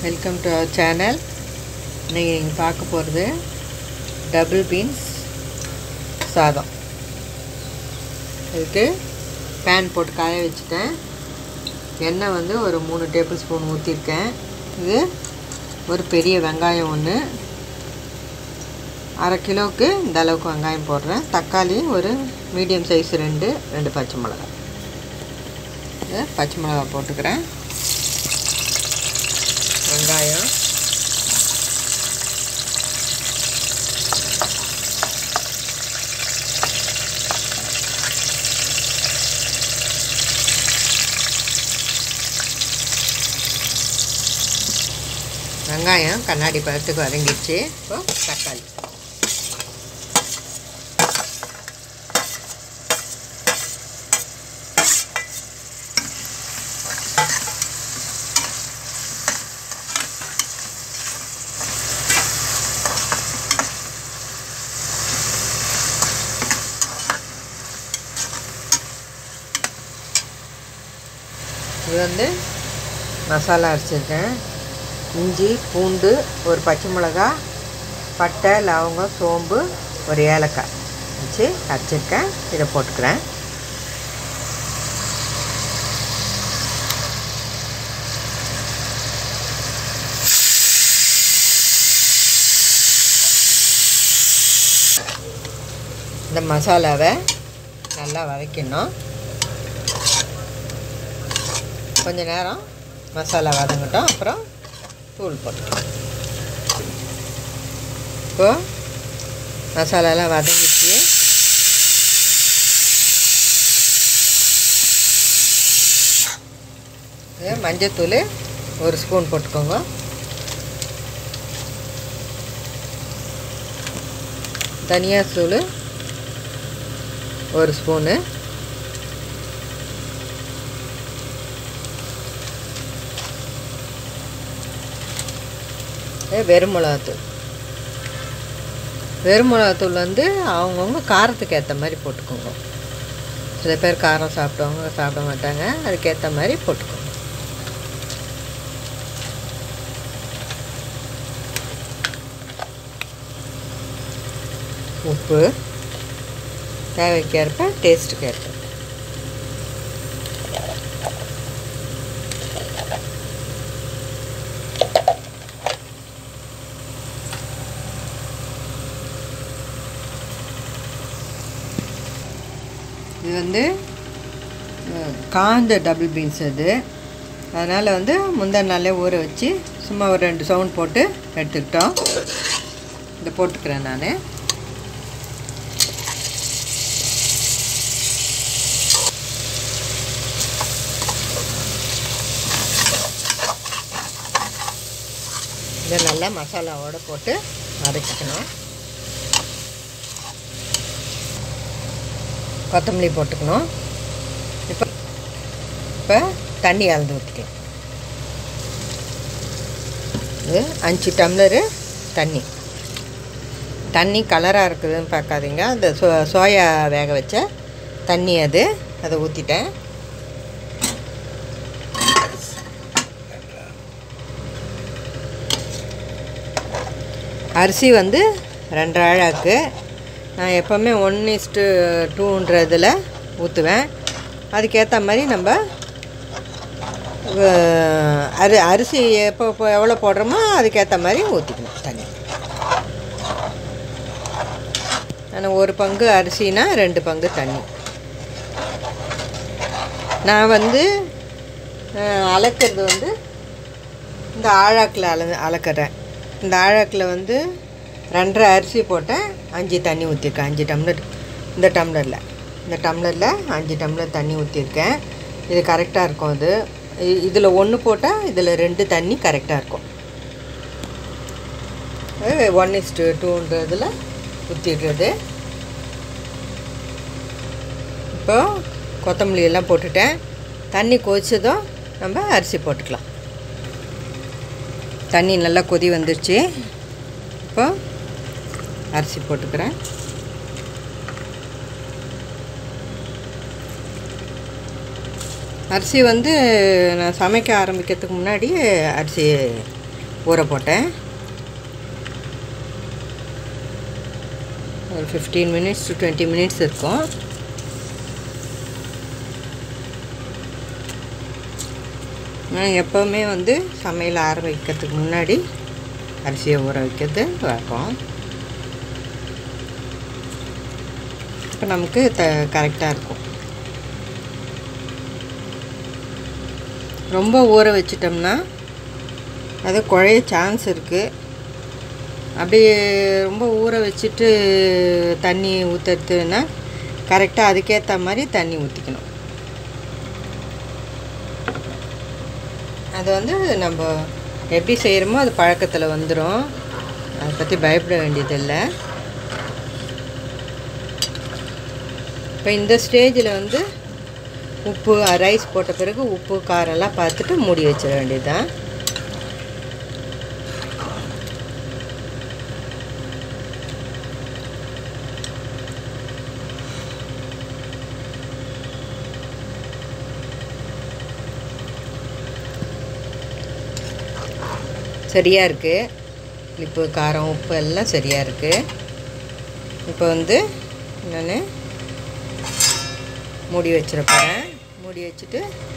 welcome to our channel இன்றைக்கி நீங்கள் பார்க்க போகிறது டபுள் பீன்ஸ் சாதம் இதுக்கு பேன் போட்டு காய வச்சுட்டேன் எண்ணெய் வந்து ஒரு மூணு டேபிள் ஸ்பூன் ஊற்றிருக்கேன் இது ஒரு பெரிய வெங்காயம் ஒன்று அரை கிலோவுக்கு இந்த அளவுக்கு வெங்காயம் போடுறேன் தக்காளி ஒரு மீடியம் சைஸ் ரெண்டு ரெண்டு பச்சை மிளகாய் இது பச்சை மிளகாய் போட்டுக்கிறேன் வெங்காயம் வெங்காயம் கண்ணாடி பழத்துக்கு வதங்கிடுச்சு இப்போ தக்காளி இது வந்து மசாலா அரைச்சிருக்கேன் இஞ்சி பூண்டு ஒரு பச்சை மிளகா பட்டை லவங்கம் சோம்பு ஒரு ஏலக்காய் வச்சு அரைச்சிருக்கேன் இதை போட்டுக்கிறேன் இந்த மசாலாவை நல்லா வதக்கணும் கொஞ்ச நேரம் மசாலா வதங்கட்டும் அப்புறம் தூள் போட்டுக்கலாம் இப்போ மசாலாலாம் வதங்கிச்சு மஞ்சத்தூள் ஒரு ஸ்பூன் போட்டுக்கோங்க தனியாத்தூள் ஒரு ஸ்பூனு வெறும் மிளகாத்தூள் வெறும் மிளகாத்தூள் வந்து அவங்கவுங்க காரத்துக்கு ஏற்ற மாதிரி போட்டுக்கோங்க சில பேர் காரம் சாப்பிட்டவங்க சாப்பிட மாட்டாங்க அதுக்கேற்ற மாதிரி போட்டுக்கோங்க உப்பு தேவைக்கேற்ப டேஸ்ட்டுக்கு ஏற்ப இது வந்து காஞ்ச டபுள் பீன்ஸ் அது அதனால் வந்து முந்தின நாளே ஊற வச்சு சும்மா ஒரு ரெண்டு சவுண்ட் போட்டு எடுத்துக்கிட்டோம் இதை போட்டுக்கிறேன் நான் இதை நல்லா மசாலாவோடு போட்டு அரைச்சிக்கணும் கொத்தமல்லி போட்டுக்கணும் இப்போ இப்போ தண்ணி கலந்து ஊற்றிக்கலாம் இது அஞ்சு டம்ளரு தண்ணி தண்ணி கலராக இருக்குதுன்னு பார்க்காதீங்க அந்த சோ சோயா வேக வச்ச தண்ணி அது அதை ஊற்றிட்டேன் அரிசி வந்து ரெண்டரை அழாக்கு நான் எப்போவுமே ஒன் இஸ்ட்டு டூன்றதில் ஊற்றுவேன் அதுக்கேற்ற மாதிரி நம்ம அரி அரிசி எப்போ இப்போ எவ்வளோ போடுறோமோ அதுக்கேற்ற மாதிரி ஊற்றிக்கணும் தண்ணி நான் ஒரு பங்கு அரிசினா ரெண்டு பங்கு தண்ணி நான் வந்து அளக்கிறது வந்து இந்த ஆழாக்கில் அள அளக்கிறேன் இந்த ஆழாக்கில் வந்து ரெண்டரை அரிசி போட்டேன் அஞ்சு தண்ணி ஊற்றிருக்கேன் அஞ்சு டம்ளர் இந்த டம்ளரில் இந்த டம்ளரில் அஞ்சு டம்ளர் தண்ணி ஊற்றிருக்கேன் இது கரெக்டாக இருக்கும் அது இதில் ஒன்று போட்டால் இதில் ரெண்டு தண்ணி கரெக்டாக இருக்கும் ஒன் இஸ்டு டூன்றதில் ஊற்றிடுறது இப்போ கொத்தமல்லி எல்லாம் போட்டுட்டேன் தண்ணி கொதிச்சதும் நம்ம அரிசி போட்டுக்கலாம் தண்ணி நல்லா கொதி வந்துருச்சு இப்போ அரிசி போட்டுக்கிறேன் அரிசி வந்து நான் சமைக்க ஆரம்பிக்கிறதுக்கு முன்னாடி அரிசி ஊற போட்டேன் ஒரு fifteen minutes to twenty minutes இருக்கும் நான் எப்போவுமே வந்து சமையல் ஆரம்பிக்கிறதுக்கு முன்னாடி அரிசியை ஊற வைக்கிறது வழக்கம் இப்போ நமக்கு த கரெக்டாக இருக்கும் ரொம்ப ஊற வச்சிட்டோம்னா அது குழைய சான்ஸ் இருக்குது அப்படியே ரொம்ப ஊற வச்சுட்டு தண்ணி ஊற்றுறதுன்னா கரெக்டாக அதுக்கேற்ற மாதிரி தண்ணி ஊற்றிக்கணும் அது வந்து நம்ம எப்படி செய்கிறோமோ அது பழக்கத்தில் வந்துடும் அதை பற்றி பயப்பட வேண்டியதில்லை இப்போ இந்த ஸ்டேஜில் வந்து உப்பு ரைஸ் போட்ட பிறகு உப்பு காரெல்லாம் பார்த்துட்டு மூடி வச்சிட வேண்டியதுதான் சரியாக இருக்குது இப்போ காரம் உப்பு எல்லாம் சரியாக இருக்குது இப்போ வந்து நான் மூடி வச்சிட போகிறேன் மூடி வச்சுட்டு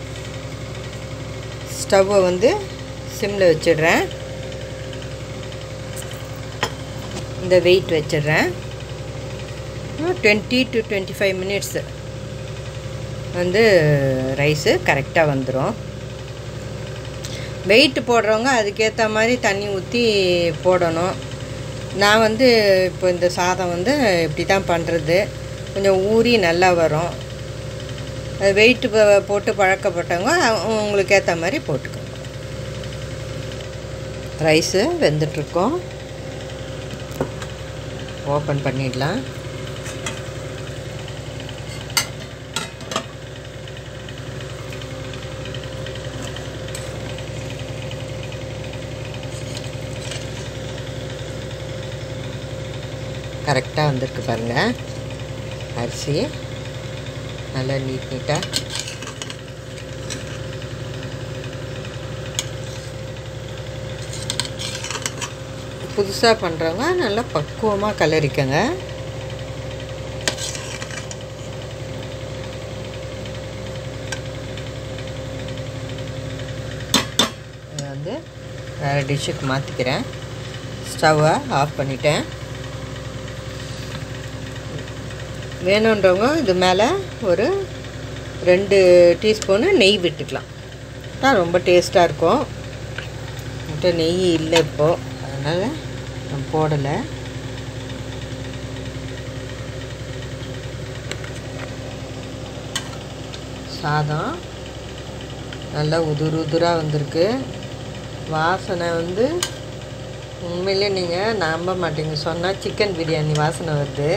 ஸ்டவ்வை வந்து சிம்மில் வச்சிடுறேன் இந்த வெயிட் வச்சிடுறேன் twenty to twenty five minutes வந்து ரைஸு கரெக்டாக வந்துடும் வெயிட் போடுறவங்க அதுக்கேற்ற மாதிரி தண்ணி ஊற்றி போடணும் நான் வந்து இப்போ இந்த சாதம் வந்து இப்படி தான் பண்ணுறது கொஞ்சம் ஊறி நல்லா வரும் வெயிட்டு போட்டு பழக்கப்பட்டவங்க உங்களுக்கு ஏற்ற மாதிரி போட்டுக்கோங்க ரைஸு வெந்துட்ருக்கோம் ஓப்பன் பண்ணிடலாம் கரெக்டாக வந்திருக்கு பாருங்கள் அரிசி நல்லா நீட் நீட்டாக புதுசாக பண்ணுறவங்க நல்லா பக்குவமாக கலரிக்கங்க இதை வந்து வேறு டிஷ்ஷுக்கு மாற்றிக்கிறேன் ஸ்டவ்வை ஆஃப் பண்ணிட்டேன் வேணுன்றவங்க இது மேலே ஒரு ரெண்டு டீஸ்பூனு நெய் விட்டுக்கலாம் தான் ரொம்ப டேஸ்ட்டாக இருக்கும் என்கிட்ட நெய் இல்லை இப்போது அதனால் நான் போடலை சாதம் நல்லா உதுரு உதுராக வந்திருக்கு வாசனை வந்து உண்மையிலே நீங்கள் நம்ப மாட்டீங்க சொன்னால் சிக்கன் பிரியாணி வாசனை வருது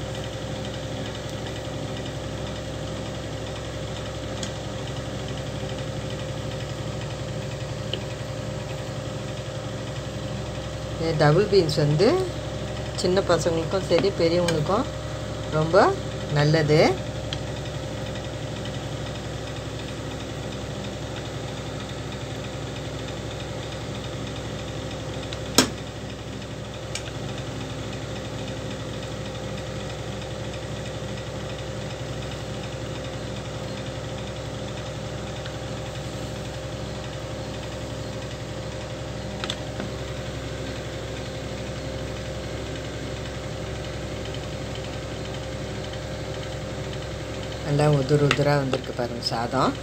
டபுள் பீன்ஸ் வந்து சின்ன பசங்களுக்கும் சரி பெரியவங்களுக்கும் ரொம்ப நல்லது நல்லா உதுரு உதுராக வந்திருக்கு பாருங்கள் சாதம்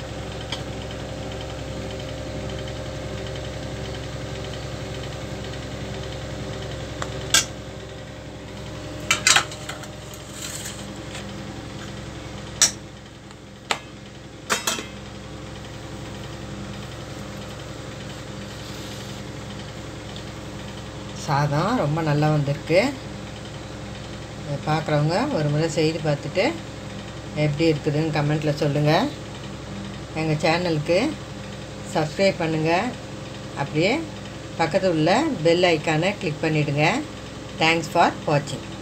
சாதம் ரொம்ப நல்லா வந்திருக்கு இதை பார்க்குறவங்க ஒரு முறை செய்து பார்த்துட்டு எப்படி இருக்குதுன்னு கமெண்ட்டில் சொல்லுங்கள் எங்கள் சேனலுக்கு சப்ஸ்கிரைப் பண்ணுங்கள் அப்படியே பக்கத்தில் உள்ள பெல் ஐக்கானை கிளிக் பண்ணிவிடுங்க தேங்க்ஸ் ஃபார் வாட்சிங்